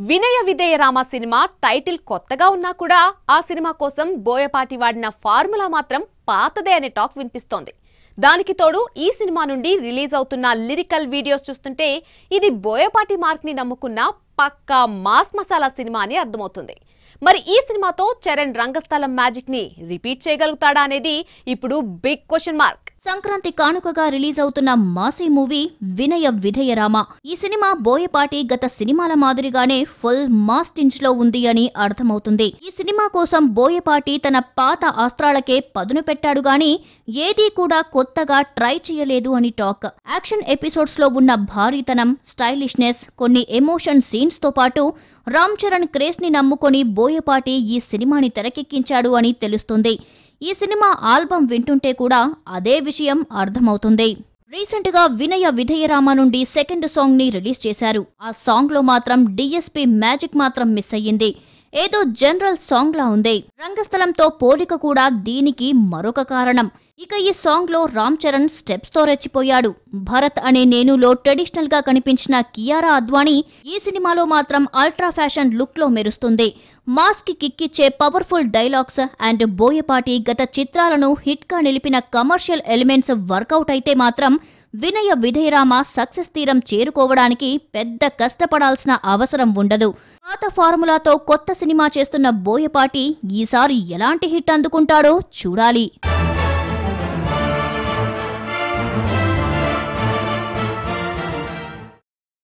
వినయ విధేయ Rama cinema title కొత్తగా ఉన్నా కూడా ఆ సినిమా కోసం బోయపాటి వాడిన ఫార్ములా మాత్రం పాతదే అనే టాక్ వినిపిస్తోంది దానికి తోడు ఈ సినిమా నుండి రిలీజ్ అవుతున్న లిరికల్ వీడియోస్ చూస్తుంటే ఇది బోయపాటి మార్క్ ని నమ్ముకున్న పక్కా మాస్ మసాలా సినిమా అని అర్థమవుతుంది మరి ఈ సినిమాతో చరణ్ రంగస్థలం మ్యాజిక్ ని రిపీట్ చేయగలుగుతాడా అనేది ఇప్పుడు బిగ్ క్వశ్చన్ మార్క్ సంక్రాంతి కానుకగా రిలీజ్ అవుతున్న మాసీ మూవీ వినయ విధేయ రామ ఈ సినిమా బోయపాటి గత సినిమాల మాదిరిగానే ఫుల్ మాస్ టించ్ లో ఉంది అని అర్థమవుతుంది ఈ సినిమా కోసం బోయపాటి తన పాత అస్త్రాలకే పదును పెట్టాడు గాని ఏదీ కూడా కొత్తగా ట్రై చేయలేదు అని టాక్ యాక్షన్ ఎపిసోడ్స్ లో ఉన్న భారీతనం స్టైలిష్నెస్ కొన్ని ఎమోషన్ సీన్స్ తో పాటు రామ్ చరణ్ క్రేజ్ ని నమ్ముకొని బోయపాటి ఈ సినిమాని తెరకెక్కించాడు అని తెలుస్తుంది ఈ సినిమా ఆల్బం వింటుంటే కూడా అదే విషయం అర్థమవుతుంది రీసెంట్ గా వినయ విధేయరామ నుండి సెకండ్ సాంగ్ ని రిలీజ్ చేశారు ఆ సాంగ్ లో మాత్రం డిఎస్పి మ్యాజిక్ మాత్రం మిస్ అయ్యింది ఏదో జనరల్ సాంగ్ లా ఉంది రంగస్థలంతో పోలిక కూడా దీనికి మరొక కారణం ఇక ఈ సాంగ్ లో రామ్ చరణ్ స్టెప్స్ తో రెచ్చిపోయాడు భరత్ అనే నేనులో ట్రెడిషనల్ గా కనిపించిన కియారా అద్వానీ ఈ సినిమాలో మాత్రం అల్ట్రా ఫ్యాషన్ లుక్ లో మెరుస్తుంది మాస్ కి కిక్కిచ్చే పవర్ఫుల్ డైలాగ్స్ అండ్ బోయపాటి గత చిత్రాలను హిట్ గా నిలిపిన కమర్షియల్ ఎలిమెంట్స్ వర్కౌట్ అయితే మాత్రం వినయ విధేయరామ సక్సెస్ తీరం చేరుకోవడానికి పెద్ద కష్టపడాల్సిన అవసరం ఉండదు పాత ఫార్ములాతో కొత్త సినిమా చేస్తున్న బోయపాటి ఈసారి ఎలాంటి హిట్ అందుకుంటాడో చూడాలి